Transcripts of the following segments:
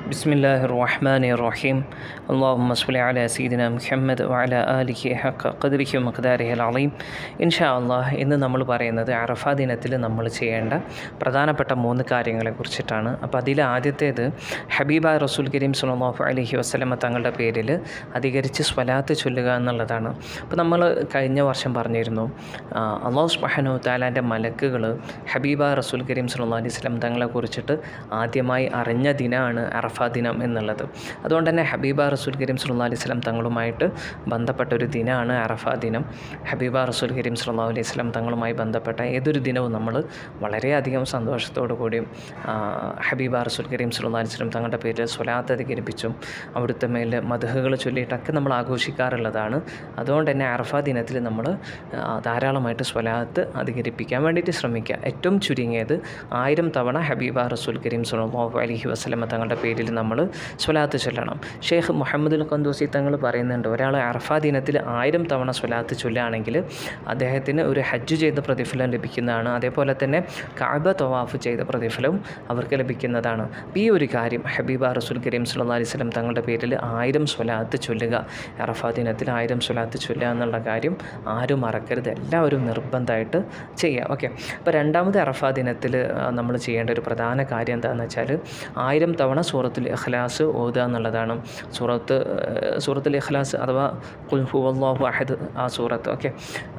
بسم الله الرحمن الرحيم اللهم صل على سيدنا محمد وعلى آله حق قدره ومقداره العظيم ഇൻഷാ അള്ളാഹ് ഇന്ന് നമ്മൾ പറയുന്നത് അറഫ ദിനത്തിൽ നമ്മൾ ചെയ്യേണ്ട പ്രധാനപ്പെട്ട മൂന്ന് കാര്യങ്ങളെ കുറിച്ചിട്ടാണ് അപ്പോൾ അതിൽ ആദ്യത്തേത് ഹബീബ റസൂൽ കരീം സുലല്ലാഹു അലഹി വസ്ലമ തങ്ങളുടെ പേരിൽ അധികരിച്ച് സ്വലാത്ത് ചൊല്ലുക എന്നുള്ളതാണ് അപ്പോൾ നമ്മൾ കഴിഞ്ഞ വർഷം പറഞ്ഞിരുന്നു ആ, അള്ളാഹു സുബ്ഹാനഹു താലാൻ്റെ മലക്കുകൾ ഹബീബ റസൂൽ കരീം സുല്ലാ അലൈഹി സ്വലം തങ്ങളെ കുറിച്ചിട്ട് ആദ്യമായി അറിഞ്ഞ ദിനമാണ് അറഫ ദിനം എന്നുള്ളത് അതുകൊണ്ട് തന്നെ ഹബീബ റസൂൽ കരീം സുല്ലാ അലൈഹി സ്വലം തങ്ങളുമായിട്ട് ബന്ധപ്പെട്ട ഒരു ദിനമാണ് അറഫ ദിനം ഹബീബ റസൂൽ കരീം സുല്ലാ അലൈഹി സ്വലം തങ്ങളുമായി ബന്ധപ്പെട്ട ഏതൊരു ദിനവും നമ്മൾ വളരെയധികം സന്തോഷത്തോടു കൂടിയും ആ, ഹബീബ റസൂൽ കരീം സുല്ലാ അലൈഹി സ്വലം തങ്ങളുടെ പേരിൽ സ്വലാത്ത് അധികരിപ്പിച്ചും അവിടുത്തെ മേൽ മധുഹകൾ ചൊല്ലിയിട്ടൊക്കെ നമ്മൾ ആഘോഷിക്കാറുള്ളതാണ് അതുകൊണ്ട് തന്നെ അറഫ ദിനത്തിൽ നമ്മൾ ആ, ധാരാളമായിട്ട് സ്വലാത്ത് അധികരിപ്പിക്കാൻ വേണ്ടിയിട്ട് ശ്രമിക്കുക ഏറ്റവും ചുരുങ്ങിയത് ആയിരം തവണ ഹബീബ റസൂൽ കരീം സുല്ലാഹു അലഹി വസ്ലമ തങ്ങളുടെ പേരിൽ നമ്മൾ സ്വലാത്ത് ചൊല്ലണം ഷെയ്ഖ് മുഹമ്മദുൽ ഖന്ദൂസി തങ്ങൾ പറയുന്നുണ്ട് ഒരാൾ അറഫ ദിനത്തിൽ ആയിരം തവണ സ്വലാത്ത് ചൊല്ലുകയാണെങ്കിൽ അദ്ദേഹത്തിന് ഒരു ഹജ്ജ് ചെയ്ത പ്രതിഫലം ലഭിക്കുന്നതാണ് അതേപോലെ തന്നെ കാബ തവാഫ് ചെയ്ത പ്രതിഫലവും അവർക്ക് ലഭിക്കുന്നതാണ് അപ്പോൾ ഈ ഒരു കാര്യം ഹബീബ റസൂൽ കരീം സുല്ലാ അലൈഹി സ്വലം തങ്ങളുടെ പേരിൽ ആയിരം സ്വലാത്ത് ചൊല്ലുക അറഫ ദിനത്തിൽ ആയിരം സ്വലാത്ത് ചൊല്ലുക എന്നുള്ള കാര്യം ആരും മറക്കരുത് എല്ലാവരും നിർബന്ധമായിട്ട് ചെയ്യുക ഓക്കെ അപ്പോൾ രണ്ടാമത് അറഫ ദിനത്തിൽ നമ്മൾ ചെയ്യേണ്ട ഒരു പ്രധാന കാര്യം എന്താണെന്ന് വെച്ചാൽ ആയിരം തവണ സൂറത്തുൽ ഇഖ്ലാസ് ഓതുക എന്നുള്ളതാണ് സൂറത്ത് ഏഹ്, സൂറത്തുൽ ഇഖ്ലാസ് അഥവാ കുൽഹു അള്ളാഹു അഹദ് ആ സൂറത്ത് ഓക്കെ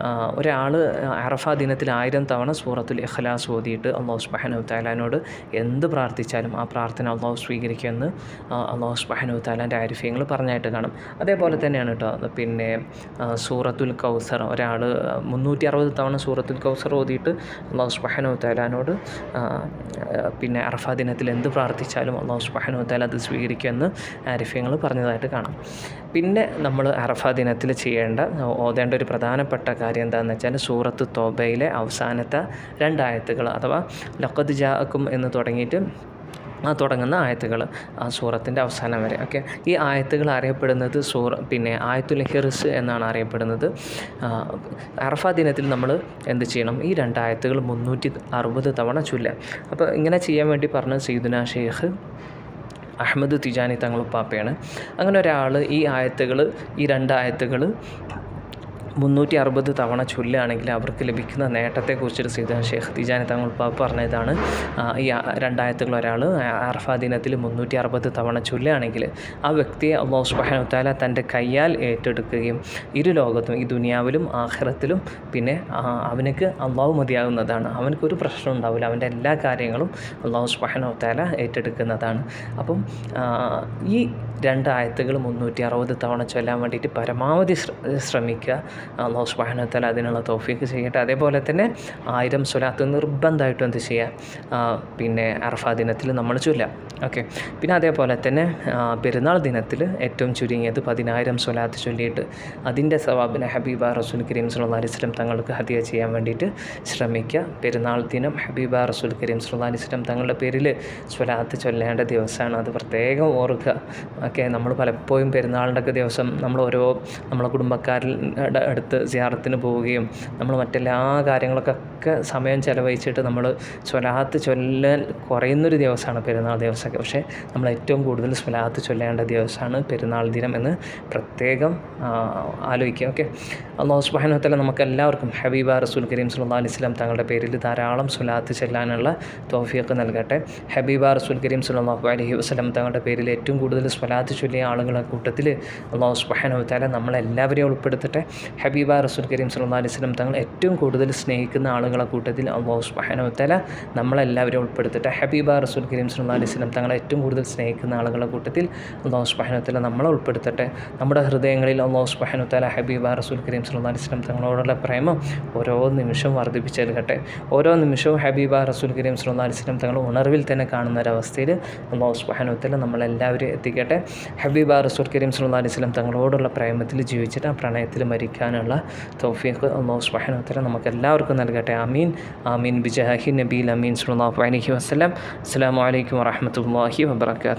ഒരാൾ അറഫ ദിനത്തിൽ ആയിരം തവണ സൂറത്തുൽ ഇഖ്ലാസ് ഓതിയിട്ട് അള്ളാഹു സുബ്ഹാനഹു താലാനോട് എന്ത് പ്രാർത്ഥിച്ചാലും ആ പ്രാർത്ഥന അള്ളാഹു സ്വീകരിക്കുമെന്ന് ആ, അള്ളാഹു സുബ്ഹാനഹു താലാൻ്റെ ആരിഫ്യങ്ങൾ പറഞ്ഞായിട്ട് കാണും അതേപോലെ തന്നെയാണ് കേട്ടോ പിന്നെ ആ, സൂറത്തുൽ കൗസർ ഒരാൾ മുന്നൂറ്റി അറുപത് തവണ സൂറത്തുൽ കൗസർ ഓതിയിട്ട് അള്ളാഹു സുബ്ഹാനഹു താലാനോട് ആ, ആ, പിന്നെ അറഫ ദിനത്തിൽ എന്ത് പ്രാർത്ഥിച്ചാലും അള്ളാഹു സുബ്ഹാനഹു താല അത് സ്വീകരിക്കുമെന്ന് ആരിഫ്യങ്ങൾ പറഞ്ഞതായിട്ട് കാണാം പിന്നെ നമ്മൾ അറഫ ദിനത്തിൽ ചെയ്യേണ്ട ഓതേണ്ട ഒരു പ്രധാനപ്പെട്ട കാര്യം എന്താണെന്ന് വെച്ചാൽ സൂറത്ത് തോബയിലെ അവസാനത്തെ രണ്ടായത്തുകൾ അഥവാ ലഖദ് ജാഅക്കും എന്ന് തുടങ്ങിയിട്ട് ആ തുടങ്ങുന്ന ആയത്തുകൾ ആ സൂറത്തിൻ്റെ അവസാനം വരെ ഓക്കെ ഈ ആയത്തുകൾ അറിയപ്പെടുന്നത് സൂറ പിന്നെ ആയത്തുൽ ഹിർസ് എന്നാണ് അറിയപ്പെടുന്നത് ആ, അറഫ ദിനത്തിൽ നമ്മൾ എന്ത് ചെയ്യണം ഈ രണ്ട് ആയത്തുകൾ മുന്നൂറ്റി അറുപത് തവണ ചൊല്ലുക അപ്പോൾ ഇങ്ങനെ ചെയ്യാൻ വേണ്ടി പറഞ്ഞ സീദുന ഷെയ്ഖ് അഹമ്മദ് തിജാനി തങ്ങളുപ്പാപ്പയാണ് അങ്ങനെ ഒരാൾ ഈ ആയത്തുകൾ ഈ രണ്ട് ആയത്തുകൾ മുന്നൂറ്റി അറുപത് തവണ ചൊല്ലുകയാണെങ്കിൽ അവർക്ക് ലഭിക്കുന്ന നേട്ടത്തെക്കുറിച്ചൊരു സീതാ ഷേഖ് തിജാനി തങ്ങൾ പാപ്പ പറഞ്ഞതാണ് ആ, ഈ ആ- രണ്ടായത്തുകൾ ഒരാൾ അറഫ ദിനത്തിൽ മുന്നൂറ്റി അറുപത് തവണ ചൊല്ലുകയാണെങ്കിൽ ആ വ്യക്തിയെ അള്ളാഹു സുബ്ഹാനഹു തആല തൻ്റെ കയ്യാൽ ഏറ്റെടുക്കുകയും ഇരു ലോകത്തും ഈ ദുനിയാവിലും ആഖിറത്തിലും പിന്നെ ആ, അവനക്ക് അള്ളാഹു മതിയാകുന്നതാണ് അവനക്കൊരു പ്രശ്നം ഉണ്ടാവില്ല അവൻ്റെ എല്ലാ കാര്യങ്ങളും അള്ളാഹു സുബ്ഹാനഹു തആല ഏറ്റെടുക്കുന്നതാണ് അപ്പം ആ, ഈ രണ്ട് ആയത്തുകൾ മുന്നൂറ്റി അറുപത് തവണ ചൊല്ലാൻ വേണ്ടിയിട്ട് പരമാവധി ശ്ര- ശ്രമിക്കുക അള്ളാഹു സുബ്ഹാനഹു തആല അതിനുള്ള തൗഫീക്ക് ചെയ്യട്ടെ അതേപോലെ തന്നെ ആയിരം സ്വലാത്ത് നിർബന്ധമായിട്ടും എന്ത് ചെയ്യുക ആ, പിന്നെ അറഫ ദിനത്തിൽ നമ്മൾ ചൊല്ലാം ഓക്കെ പിന്നെ അതേപോലെ തന്നെ ആ, പെരുന്നാൾ ദിനത്തിൽ ഏറ്റവും ചുരുങ്ങിയത് പതിനായിരം സ്വലാത്ത് ചൊല്ലിയിട്ട് അതിൻ്റെ സവാബിനെ ഹബീബ റസൂൽ കരീം സല്ലല്ലാഹു അലൈഹി വസല്ലം തങ്ങൾക്ക് ഹദിയ ചെയ്യാൻ വേണ്ടിയിട്ട് ശ്രമിക്കുക പെരുന്നാൾ ദിനം ഹബീബ റസൂൽ കരീം സല്ലല്ലാഹു അലൈഹി വസല്ലം തങ്ങളുടെ പേരിൽ സ്വലാത്ത് ചൊല്ലേണ്ട ദിവസമാണ് അത് പ്രത്യേകം ഓർക്കുക ഓക്കെ നമ്മൾ പലപ്പോഴും പെരുന്നാളിൻ്റെ ഒക്കെ ദിവസം നമ്മൾ ഓരോ നമ്മളെ കുടുംബക്കാരുടെ അടുത്ത് സിയാറത്തിന് പോവുകയും നമ്മൾ മറ്റെല്ലാ കാര്യങ്ങളൊക്കെ ഒക്കെ സമയം ചിലവഴിച്ചിട്ട് നമ്മൾ സ്വലാത്ത് ചൊല്ലൽ കുറയുന്നൊരു ദിവസമാണ് പെരുന്നാൾ ദിവസമൊക്കെ പക്ഷേ നമ്മൾ ഏറ്റവും കൂടുതൽ സ്വലാത്ത് ചൊല്ലേണ്ട ദിവസമാണ് പെരുന്നാൾ ദിനം എന്ന് പ്രത്യേകം ആ, ആലോചിക്കുക ഓക്കെ അള്ളാഹു സുബ്ഹാനഹു വ തആല നമുക്ക് എല്ലാവർക്കും ഹബീബ റസൂൽ കരീം സല്ലല്ലാഹു അലൈഹി വസല്ലം തങ്ങളുടെ പേരിൽ ധാരാളം സ്വലാത്ത് ചെല്ലാനുള്ള തൗഫീഖ് നൽകട്ടെ ഹബീബ റസൂൽ കരീം സല്ലല്ലാഹു അലൈഹി വസല്ലം തങ്ങളുടെ പേരിൽ ഏറ്റവും കൂടുതൽ സ്വലാത്ത് ചൊല്ലിയ ആളുകളുടെ കൂട്ടത്തിൽ അള്ളാഹു സുബ്ഹാനഹു വ തആല നമ്മളെല്ലാവരെയും ഉൾപ്പെടുത്തട്ടെ ഹബീബ റസൂൽ കരീം സല്ലല്ലാഹു അലൈഹി വസല്ലം തങ്ങൾ ഏറ്റവും കൂടുതൽ സ്നേഹിക്കുന്ന ആളുകളെ കൂട്ടത്തിൽ അള്ളാഹു സുബ്ഹാനഹു വ തആല നമ്മളെല്ലാവരെയും ഉൾപ്പെടുത്തട്ടെ ഹബീബ റസൂൽ കരീം സല്ലല്ലാഹു അലൈഹി വസല്ലം തങ്ങളെ ഏറ്റവും കൂടുതൽ സ്നേഹിക്കുന്ന ആളുകളുടെ കൂട്ടത്തിൽ അള്ളാഹു സുബ്ഹാനഹു വ തആല നമ്മളെ ഉൾപ്പെടുത്തട്ടെ നമ്മുടെ ഹൃദയങ്ങളിൽ അള്ളാഹു സുബ്ഹാനഹു വ തആല ഹബീബ റസൂൽ കരീം സല്ലല്ലാഹു അലൈഹി വസല്ലം തങ്ങളോടുള്ള പ്രേമം ഓരോ നിമിഷവും വർദ്ധിപ്പിച്ചെടുക്കട്ടെ ഓരോ നിമിഷവും ഹബീബ റസൂൽ കരീം സല്ലല്ലാഹു അലൈഹി വസല്ലം തങ്ങൾ ഉണർവിൽ തന്നെ കാണുന്ന ഒരവസ്ഥയിൽ അള്ളാഹു സുബ്ഹാനഹു വ തആല നമ്മളെല്ലാവരെയും എത്തിക്കട്ടെ ഹബീബ റസൂൽ കരീം സല്ലല്ലാഹു അലൈഹി വസല്ലം തങ്ങളോടുള്ള പ്രേമത്തിൽ ജീവിച്ചിട്ട് ആ പ്രണയത്തിൽ മരിക്കാനുള്ള തൗഫീഖ് അള്ളാഹു സുബ്ഹാനഹു വ തആല നമുക്ക് എല്ലാവർക്കും നൽകട്ടെ ആമീൻ ആമീൻ ബിജാഹി നബീൽ അമീൻ സല്ലല്ലാഹു അലൈഹി വസല്ലം അസ്സലാമു അലൈക്കും വറഹ്മത്തുള്ളാഹി വബറകാതുഹു